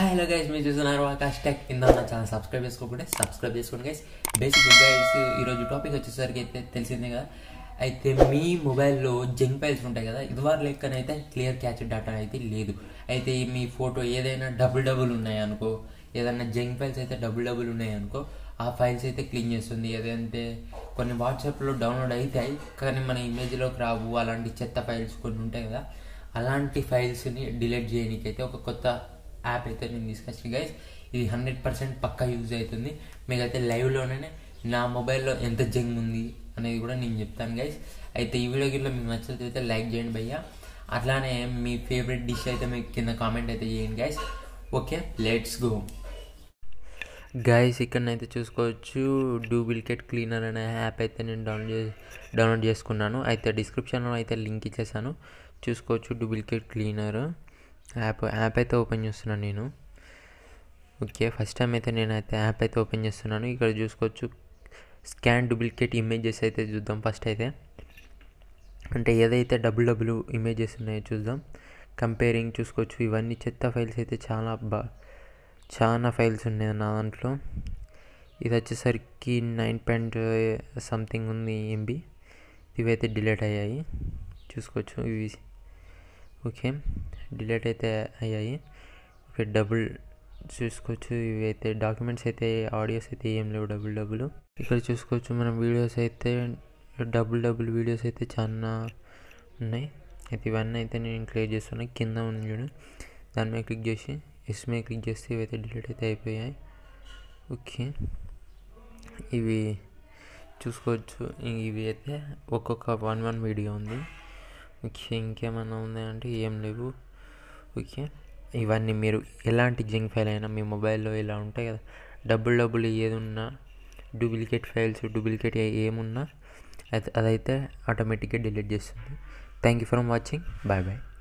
hi hello guys మీరు చూస్తున్నారు Akash tech కింద నా ఛానల్ సబ్స్క్రైబ్ చేసుకోకుండా సబ్స్క్రైబ్ చేసుకోండి గైస్ బేసిక్ గైస్ ఈరోజు టాపిక్ వచ్చేసరికి అయితే తెలిసిందే కదా అయితే మీ మొబైల్లో జంక్ ఫైల్స్ ఉంటాయి కదా ఇదివరకు లెక్కనైతే క్లియర్ క్యాచ్ డేటా అయితే లేదు అయితే మీ ఫోటో ఏదైనా డబుల్ డబుల్ ఉన్నాయి అనుకో ఏదైనా జంక్ ఫైల్స్ అయితే డబుల్ డబుల్ ఉన్నాయి అనుకో ఆ ఫైల్స్ అయితే క్లీన్ చేస్తుంది ఏదంటే కొన్ని వాట్సాప్లో డౌన్లోడ్ అవుతాయి కానీ మన ఇమేజ్లోకి రావు అలాంటి చెత్త ఫైల్స్ కొన్ని ఉంటాయి కదా అలాంటి ఫైల్స్ని డిలీట్ చేయడానికి అయితే ఒక కొత్త యాప్ అయితే నేను తీసుకొచ్చిన గైస్ ఇది హండ్రెడ్ పర్సెంట్ పక్కా యూజ్ అవుతుంది మీకైతే లైవ్లోనే నా మొబైల్లో ఎంత జంగ్ ఉంది అనేది కూడా నేను చెప్తాను గైస్ అయితే ఈ వీడియో గిట్ల మీకు నచ్చితే అయితే లైక్ చేయండి భయ్య అట్లానే మీ ఫేవరెట్ డిష్ అయితే మీకు కింద కామెంట్ అయితే చేయండి guys okay let's go guys ఇక్కడనైతే చూసుకోవచ్చు డూప్లికేట్ క్లీనర్ అనే యాప్ అయితే నేను డౌన్లోడ్ చే డౌన్లోడ్ చేసుకున్నాను అయితే డిస్క్రిప్షన్లో అయితే లింక్ ఇచ్చేసాను చూసుకోవచ్చు డూప్లికేట్ క్లీనర్ యాప్ యాప్ అయితే ఓపెన్ చేస్తున్నాను నేను ఓకే ఫస్ట్ టైం అయితే నేనైతే యాప్ అయితే ఓపెన్ చేస్తున్నాను ఇక్కడ చూసుకోవచ్చు స్కాన్ డూప్లికేట్ ఇమేజెస్ అయితే చూద్దాం ఫస్ట్ అయితే అంటే ఏదైతే డబుల్ డబుల్ ఇమేజెస్ ఉన్నాయో చూద్దాం కంపేరింగ్ చూసుకోవచ్చు ఇవన్నీ చెత్త ఫైల్స్ అయితే చాలా బా చాలా ఫైల్స్ ఉన్నాయి నా దాంట్లో ఇది వచ్చేసరికి నైన్ పాయింట్ సంథింగ్ ఉంది ఎంబీ ఇవైతే డిలీట్ అయ్యాయి చూసుకోవచ్చు ఇవి ఓకే డిలీట్ అయితే అయ్యాయి ఓకే డబుల్ చూసుకోవచ్చు ఇవి అయితే డాక్యుమెంట్స్ అయితే ఆడియోస్ అయితే ఏం లేవు డబుల్ డబుల్ ఇక్కడ చూసుకోవచ్చు మనం వీడియోస్ అయితే డబుల్ డబుల్ వీడియోస్ అయితే చాలా ఉన్నాయి అయితే ఇవన్నీ అయితే నేను క్లియర్ చేస్తున్నాను కింద ఉంది చూడు దాని మీద క్లిక్ చేసి ఎస్ మీద క్లిక్ చేస్తే ఇవైతే డిలీట్ అయితే అయిపోయాయి ఓకే ఇవి చూసుకోవచ్చు ఇవి అయితే ఒక్కొక్క వన్ వన్ వీడియో ఉంది ఓకే ఇంకేమైనా ఉన్నాయంటే ఏం లేవు ఓకే ఇవన్నీ మీరు ఎలాంటి జింక్ ఫైల్ అయినా మీ మొబైల్లో ఇలా ఉంటాయి కదా డబుల్ డబుల్ ఏది ఉన్నా డూప్లికేట్ ఫైల్స్ డూప్లికేట్ ఏమున్నా అదైతే ఆటోమేటిక్గా డిలీట్ చేస్తుంది thank you for watching bye bye